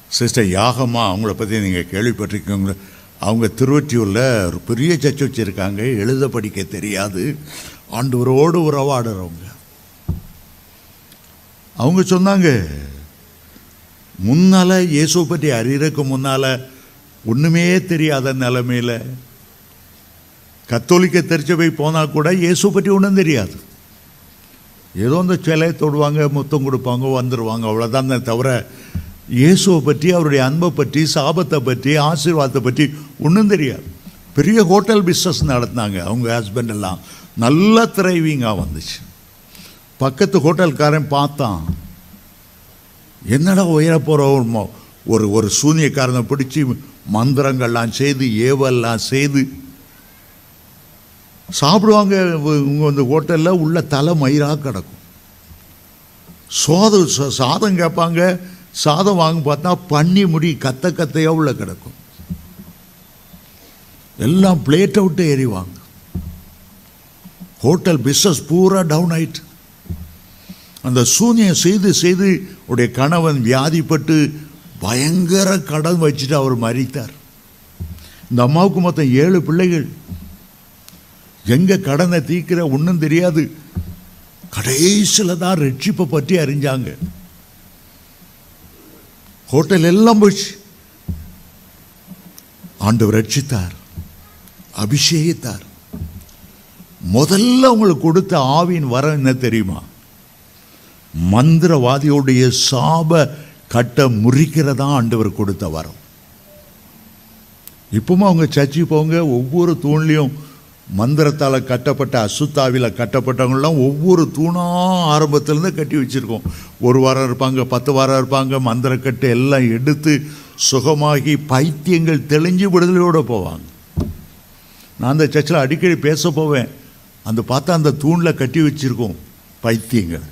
sister யாகம்மா அவங்கள பற்றி நீங்கள் கேள்விப்பட்டிருக்கீங்க அவங்க திருவொற்றியூரில் ஒரு பெரிய சர்ச் வச்சுருக்காங்க எழுத படிக்க தெரியாது ஆண்டவரோடு உறவாடுறவங்க அவங்க சொன்னாங்க முன்னால் இயேசுவை பற்றி அறியறதுக்கு முன்னால் ஒன்றுமே தெரியாத நிலைமையில் கத்தோலிக்க திருச்சபை போனால் கூட இயேசு பற்றி ஒன்றும் தெரியாது ஏதோ அந்த சிலையை தொடுவாங்க முத்தம் கொடுப்பாங்க வந்துடுவாங்க அவ்வளோதான் தவிர இயேசுவை பற்றி அவருடைய அன்பை பற்றி சாபத்தை பற்றி ஆசீர்வாதத்தை பற்றி ஒன்றும் தெரியாது பெரிய ஹோட்டல் பிஸ்னஸ் நடத்தினாங்க அவங்க ஹஸ்பண்ட் எல்லாம் நல்ல திரைவிங்காக வந்துச்சு பக்கத்து ஹோட்டல்காரன் பார்த்தான் என்னடா உயர போகிற ஒரு மொ- ஒரு ஒரு சூனியக்காரனை பிடிச்சி மந்திரங்கள்லாம் செய்து ஏவல்லாம் செய்து சாப்பிடுவாங்க இவங்க வந்து ஹோட்டலில் உள்ள தலை மயிராக கிடக்கும் சோத ச- சாதம் கேட்பாங்க சாதம் வாங்க பார்த்தா பன்னி முடி கத்த கத்தையாக உள்ள கிடக்கும் எல்லாம் பிளேட்டை விட்டு எறிவாங்க ஹோட்டல் பிஸ்னஸ் பூரா டவுன் ஆயிட்டு அந்த சூனியம் செய்து செய்து உடைய கணவன் வியாதிப்பட்டு பயங்கர கடன் வச்சுட்டு அவர் மறித்தார் இந்த அம்மாவுக்கு மொத்தம் ஏழு பிள்ளைகள் எங்க கடனை தீக்கிற ஒன்றும் தெரியாது கடைசியில் தான் ரட்சிப்பை பற்றி அறிஞ்சாங்க ஹோட்டல் எல்லாம் போச்சு ஆண்டவர் ரட்சித்தார் அபிஷேகித்தார் முதல்ல உங்களுக்கு கொடுத்த ஆவியின் வரம் என்ன தெரியுமா மந்திரவாதியோடைய சாப கட்ட முறிக்கிறதா ஆண்டவர் கொடுத்த வரம் இப்பவும் அவங்க சர்ச்சைக்கு போங்க ஒவ்வொரு தூண்லையும் மந்திரத்தால் கட்டப்பட்ட அசுத்தாவில கட்டப்பட்டவங்களாம் ஒவ்வொரு தூணா ஆரம்பத்திலேருந்து கட்டி வச்சிருக்கோம் ஒரு வாரம் இருப்பாங்க பத்து வாரம் இருப்பாங்க மந்திரக்கட்டு எல்லாம் எடுத்து சுகமாகி பைத்தியங்கள் தெளிஞ்சு விடுதலையோடு போவாங்க நான் அந்த சர்ச்சில் அடிக்கடி பேச போவேன் அந்த பார்த்தா அந்த தூணில் கட்டி வச்சிருக்கோம் பைத்தியங்கள்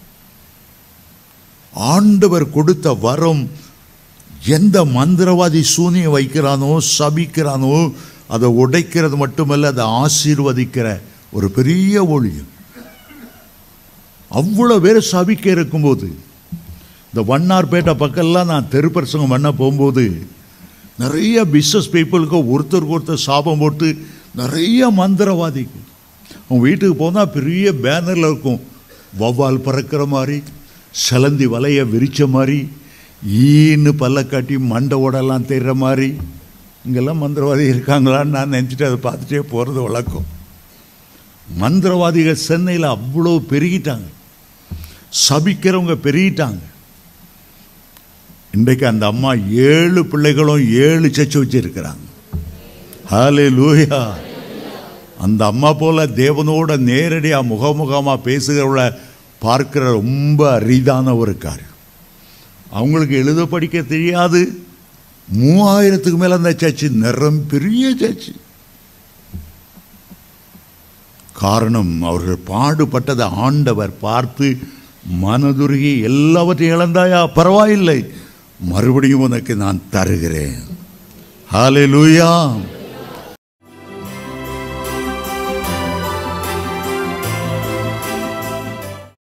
ஆண்டவர் கொடுத்த வரம் எந்த மந்திரவாதி சூனியம் வைக்கிறானோ சபிக்கிறானோ அதை உடைக்கிறது மட்டுமல்ல அதை ஆசீர்வதிக்கிற ஒரு பெரிய ஒளியும் அவ்வளோ பேர் சபிக்க இருக்கும்போது இந்த வண்ணார்பேட்டை பக்கம்லாம் நான் தெருப்பரசங்கம் பண்ண போகும்போது நிறைய பிஸ்னஸ் பீப்புளுக்கு ஒருத்தருக்கு ஒருத்தர் சாபம் போட்டு நிறைய மந்திரவாதிகள் அவங்க வீட்டுக்கு போனால் பெரிய பேனரில் இருக்கும் வௌவால் பறக்கிற மாதிரி சிலந்தி வலைய விரிச்ச மாதிரி ஈன்னு பல்ல காட்டி மண்டை ஓடெல்லாம் தெரிகிற மாதிரி இங்கெல்லாம் மந்திரவாதி இருக்காங்களான்னு நான் நினச்சிட்டு அதை பார்த்துட்டே போகிறது வழக்கம் மந்திரவாதிகள் சென்னையில் அவ்வளோ பெருகிட்டாங்க சபிக்கிறவங்க பெருகிட்டாங்க இன்றைக்கு அந்த அம்மா ஏழு பிள்ளைகளும் ஏழு சச்சு வச்சிருக்கிறாங்க ஹாலே லூயா அந்த அம்மா போல தேவனோட நேரடியாக முகமுகமாக பேசுகிறவளை பார்க்கிற ரொம்ப அரிதான ஒரு காரியம் அவங்களுக்கு எழுத படிக்க தெரியாது மூவாயிரத்துக்கு மேலே அந்த சர்ச்சு நிறம் பெரிய சர்ச்சு காரணம் அவர்கள் பாடுபட்டதை ஆண்டவர் பார்த்து மனதுருகி எல்லாவற்றையும் இழந்தாயா பரவாயில்லை மறுபடியும் உனக்கு நான் தருகிறேன் ஹalleluya